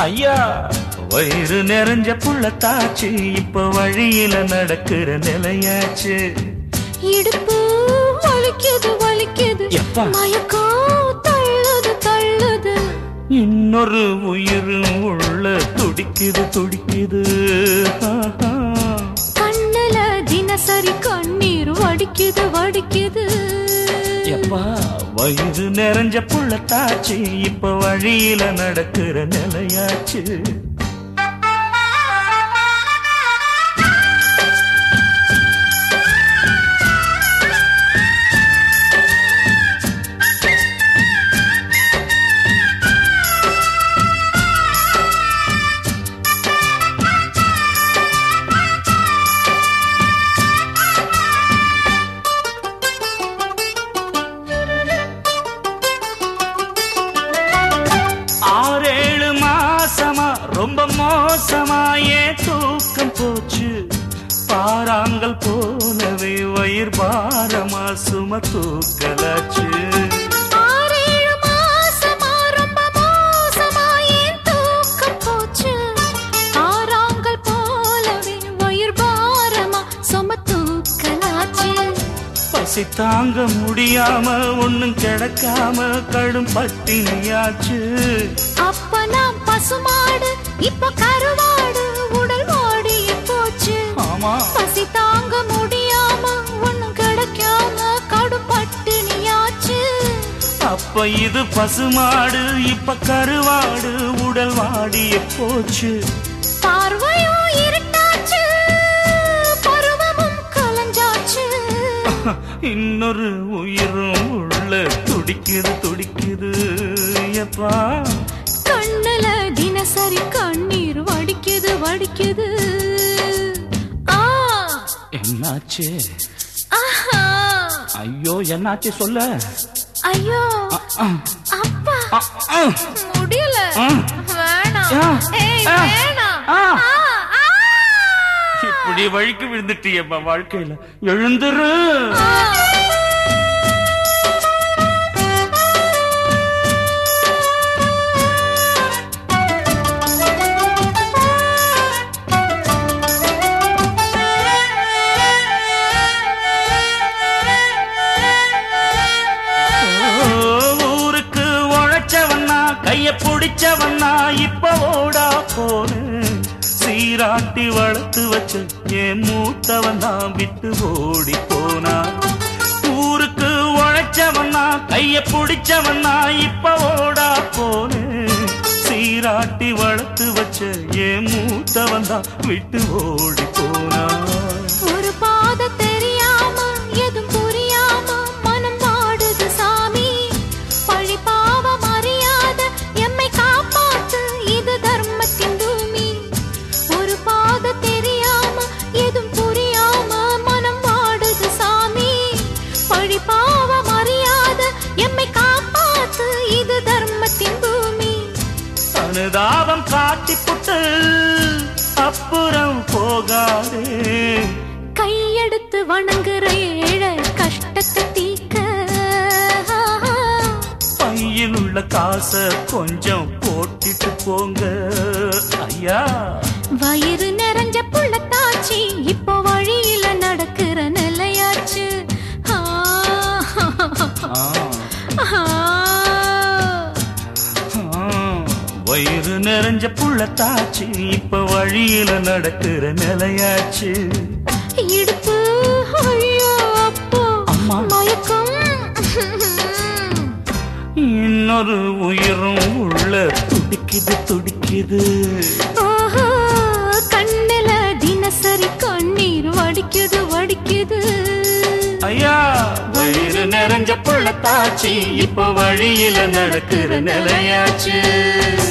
ஐயா வயிறு நிறைஞ்ச புள்ளத்தாச்சு இப்ப வழியில நடக்கிற நிலையாச்சு இடுப்பு வலிக்குது வலிக்குது எப்பா? மயக்கம் தள்ளுது தள்ளுது இன்னொரு உயிரும் உள்ள துடிக்குது துடிக்குது ஆஹா. கண்ணுல தினசரி கண்ணீர் வடிக்குது வடிக்குது எப்பா வயிறு நிறைஞ்ச புள்ளத்தாச்சு இப்ப வழியில நடக்கிற நிலையாச்சு ஆறேழு மாசமா ரொம்ப மோசமா ஏன் தூக்கம் போச்சு பாறாங்கல் போலவே வயிறு பாரமா சும தூக்கலாச்சு ஆறேழு மாசமா ரொம்ப மோசமா என் தூக்கம் போச்சு ஆறாங்கல் போலவே வயிறு பாரமா சும தூக்கலாச்சு பசி தாங்க முடியாம ஒண்ணும் கிடைக்காம கடும் பட்டினியாச்சு அப்ப நான் பசுமாடு இப்ப கருவாடு உடல் ஓடிய போச்சு ஆமா பசி தாங்க முடியாம ஒண்ணும் கிடைக்காம கடும் பட்டினியாச்சு அப்ப இது பசுமாடு இப்ப கருவாடு உடல் வாடிய போச்சு பார்வையும் இருட்டாச்சு பருவமும் கலஞ்சாச்சு இன்னொரு உயிரும் உள்ள துடிக்குது துடிக்குது எப்பா கண்ணுல தினசரி கண்ணீர் வடிக்குது வடிக்குது ஆ என்னாச்சு ஆஹா ஐயோ என்னாச்சு சொல்ல ஐயோ ஆ, அப்பா ஆ, ஆ. முடியல ஆ. வேணாம் ஆ. ஏய் ஆ. வேணாம் ஆ. ஆ, ஆ. இப்படி வழிக்கு விழுந்துட்டியப்பா வாழ்க்கையில எழுந்துரு ஆ. ஓ, ஊருக்கு உழைச்சவன்னா கைய பிடிச்சவன்னா இப்ப ஓடா போனு சீராட்டி வளர்த்து வச்ச என் மூத்தவன் தான் விட்டு ஓடி போனா ஊருக்கு உழைச்சவன்னா கைய பிடிச்சவன்னா இப்ப ஓடா போனு சீராட்டி வளர்த்து வச்ச என் மூத்தவன் தான் விட்டு ஓடி போனா ஒரு பாத தெரியாம எதுவும் புரியாம மனம் வாடுது சாமி பழி பாவம் அறியாத எம்மை காப்பாத்து இது தர்மத்தின் பூமி ஒரு பாத தெரியாம எதுவும் புரியாம மனம் வாடுது சாமி பழி பாவம் அறியாத எம்மை காப்பாத்து இது தர்மத்தின் பூமி அனுதாபம் காட்டி புட்டு அப்புறம் போகாதே கையெடுத்து வணங்குற ஏழை கஷ்டத்தை தீக்க பையில் உள்ள காசை கொஞ்சம் போட்டுட்டு போங்க ஐயா வயிறு நிறைஞ்ச புள்ளத்தாச்சி இப்போ வழியில நடக்கிற நிலையாச்சு ஆ, ஆ, ஆ. ஆ, வயிறு நிறைஞ்ச புள்ளத்தாச்சு இப்ப வழியில நடக்கிற நிலையாச்சு இடுப்பு ஐயோ அப்போ அம்மா. மயக்கம் இன்னொரு உயிரும் உள்ள துடிக்குது துடிக்குது ஓஹோ, கண்ணுல தினசரி கண்ணீர் வடிக்குது வடிக்குது ஐயா வயிறு நிறைஞ்ச புள்ளத்தாச்சு இப்ப வழியில நடக்கிற நிலையாச்சு